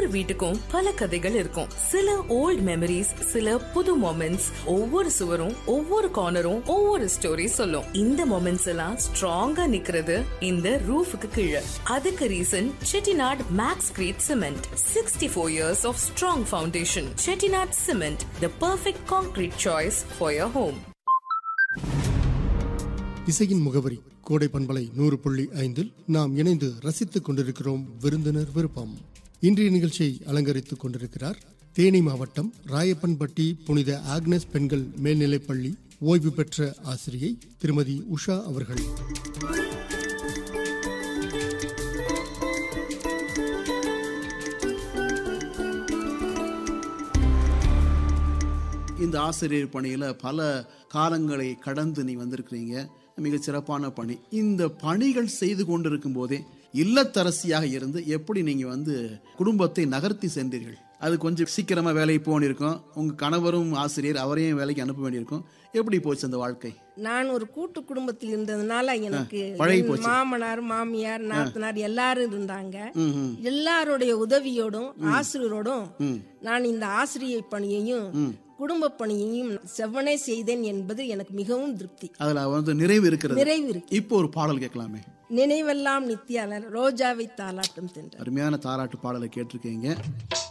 ஒவ்வொரு வீட்டுக்கும் பல கதைகள் இருக்கும் சில ஓல்ட் மெமரிஸ் சில புது மொமெண்ட்ஸ் ஒவ்வொரு சுவரும் ஒவ்வொரு கார்னரும் ஒவ்வொரு ஸ்டோரி சொல்லும் இந்த மொமெண்ட்ஸ் எல்லாம் ஸ்ட்ராங்கா நிக்கிறது இந்த ரூஃபுக்கு கீழே அதுக்கு reason Chettinad max crete cement sixty four years of strong foundation Chettinad cement the perfect concrete choice for your home இசையின் முகவரி கோடை பண்பலை நூறு புள்ளி ஐந்தில் நாம் இணைந்து ரசித்துக் கொண்டிருக்கிறோம் விருந்தினர் விருப்பம் இன்றைய நிகழ்ச்சியை அலங்கரித்துக் கொண்டிருக்கிறார் தேனி மாவட்டம் ராயப்பன்பட்டி புனித ஆக்னஸ் பெண்கள் மேல்நிலைப்பள்ளி ஓய்வு பெற்ற ஆசிரியை திருமதி உஷா அவர்கள் இந்த ஆசிரியர் பணியில் பல காலங்களை கடந்து நீ வந்திருக்கிறீங்க மிக சிறப்பான பணி இந்த பணிகள் செய்து கொண்டிருக்கும் போதே இல்லத்தரசியாக இருந்து எப்படி நீங்க வந்து குடும்பத்தை நகர்த்தி சென்றீர்கள் அது கொஞ்சம் சீக்கிரமா வேலைக்கு போனிருக்கும் உங்க கணவரும் ஆசிரியர் அவரையும் வேலைக்கு அனுப்ப வேண்டியிருக்கும் எப்படி போச்சு அந்த வாழ்க்கை நான் ஒரு கூட்டு குடும்பத்தில் இருந்ததுனால எனக்கு பழகி என் போச்சு. மாமனார் மாமியார் நாத்தனார் எல்லாரும் இருந்தாங்க எல்லாருடைய உதவியோடும் ஆசிரியரோடும் நான் இந்த ஆசிரியை பணியையும் குடும்ப பணியையும் செவ்வனே செய்தேன் என்பது எனக்கு மிகவும் திருப்தி அதுல வந்து நிறைவு இருக்கிறது நிறைவு இருக்கு இப்போ ஒரு பாடல் கேட்கலாமே நினைவெல்லாம் நித்தியாளர் ரோஜாவை தாலாட்டும் சென்றார் அருமையான தாலாட்டு பாடலை கேட்டிருக்கீங்க